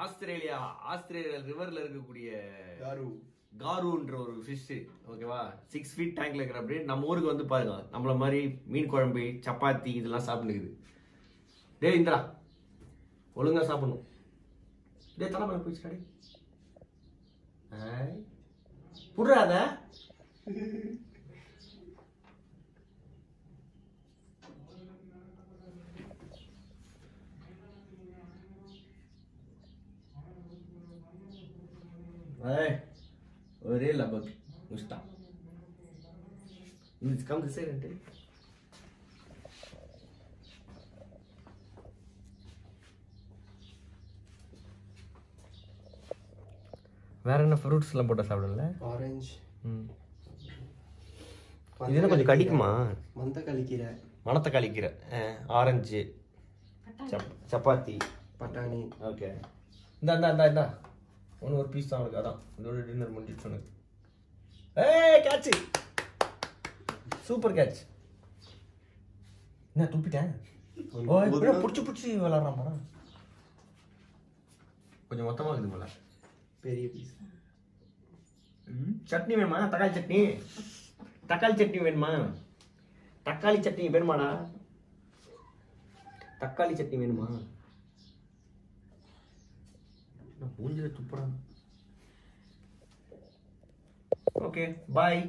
Australia Australia ரிவர்ல இருக்கக்கூடிய யாரு காருன்ற ஒரு ஃபிஷ் ஓகேவா சிக்ஸ் ஃபீட் டேங்க்ல இருக்கிற அப்படியே நம்ம ஊருக்கு வந்து பாருங்க நம்மள மாதிரி மீன் குழம்பு சப்பாத்தி இதெல்லாம் சாப்பிட்டுக்குது டேய் இந்திரா ஒழுங்கா சாப்பிடணும் டேய் தலை மேல போயிடுச்சு டேய் புடுறாத ஏய் ஒரே லபக் முஸ்டா இது கம் திஸ் சைடு வேற என்ன ஃப்ரூட்ஸ்லாம் போட்டு சாப்பிடல ஆரஞ்சு ம் இது என்ன கொஞ்சம் கடிக்குமா மந்த கழிக்கிற மணத்தை கழிக்கிற ஆரஞ்சு சப் சப்பாத்தி பட்டாணி ஓகே இந்தா இந்தா இந்தா இந்தா ஒன்று ஒரு பீஸ் தான் உனக்கு அதான் இதோட டின்னர் முடிஞ்சிச்சு உனக்கு ஏய் கேட்ச் சூப்பர் கேட்ச் என்ன துப்பிட்டேன் ஓ இப்படி பிடிச்சி பிடிச்சி விளாட்றான் போனா கொஞ்சம் மொத்தமாக இருக்குது போல பெரிய பீஸ் சட்னி வேணுமா தக்காளி சட்னி தக்காளி சட்னி வேணுமா தக்காளி சட்னி வேணுமாடா தக்காளி சட்னி வேணுமா நான் மூஞ்சில துப்புறேன் ஓகே பாய்